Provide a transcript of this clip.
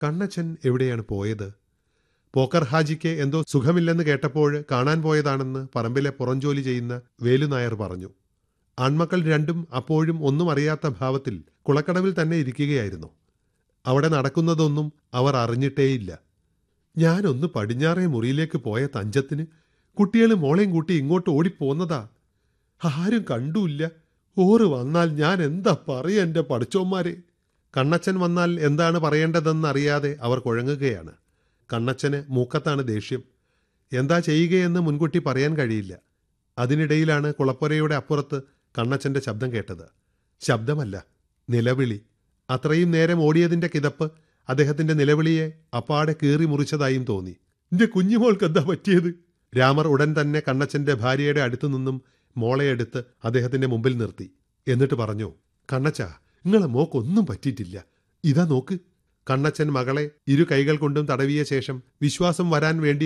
കണ്ണച്ചൻ എവിടെയാണ് പോയത് പോക്കർ ഹാജിക്ക് എന്തോ സുഖമില്ലെന്ന് കേട്ടപ്പോൾ കാണാൻ പോയതാണെന്ന് പറമ്പിലെ പുറംജോലി ചെയ്യുന്ന വേലുനായർ പറഞ്ഞു ആൺമക്കൾ രണ്ടും അപ്പോഴും ഒന്നും അറിയാത്ത ഭാവത്തിൽ കുളക്കടവിൽ തന്നെ ഇരിക്കുകയായിരുന്നു അവിടെ നടക്കുന്നതൊന്നും അവർ അറിഞ്ഞിട്ടേയില്ല ഞാനൊന്ന് പടിഞ്ഞാറേ മുറിയിലേക്ക് പോയ തഞ്ചത്തിന് കുട്ടികൾ മോളെയും കൂട്ടി ഇങ്ങോട്ട് ഓടിപ്പോന്നതാ ആരും കണ്ടുമില്ല ഓറ് വന്നാൽ ഞാൻ എന്താ പറയ എൻ്റെ പഠിച്ചോന്മാരെ കണ്ണച്ചൻ വന്നാൽ എന്താണ് പറയേണ്ടതെന്നറിയാതെ അവർ കുഴങ്ങുകയാണ് കണ്ണച്ചന് മൂക്കത്താണ് ദേഷ്യം എന്താ ചെയ്യുകയെന്ന് മുൻകൂട്ടി പറയാൻ കഴിയില്ല അതിനിടയിലാണ് കുളപ്പുരയുടെ അപ്പുറത്ത് കണ്ണച്ചന്റെ ശബ്ദം കേട്ടത് ശബ്ദമല്ല നിലവിളി അത്രയും നേരം ഓടിയതിന്റെ കിതപ്പ് അദ്ദേഹത്തിന്റെ നിലവിളിയെ അപ്പാടെ കീറി മുറിച്ചതായും തോന്നി എന്റെ കുഞ്ഞുമോൾക്ക് എന്താ പറ്റിയത് രാമർ ഉടൻ തന്നെ കണ്ണച്ചന്റെ ഭാര്യയുടെ അടുത്തു നിന്നും മോളെ എടുത്ത് അദ്ദേഹത്തിന്റെ മുമ്പിൽ നിർത്തി എന്നിട്ട് പറഞ്ഞു കണ്ണച്ച നിങ്ങളെ മോക്കൊന്നും പറ്റിയിട്ടില്ല ഇതാ നോക്ക് കണ്ണച്ചൻ മകളെ ഇരു കൈകൾ കൊണ്ടും തടവിയ ശേഷം വിശ്വാസം വരാൻ വേണ്ടി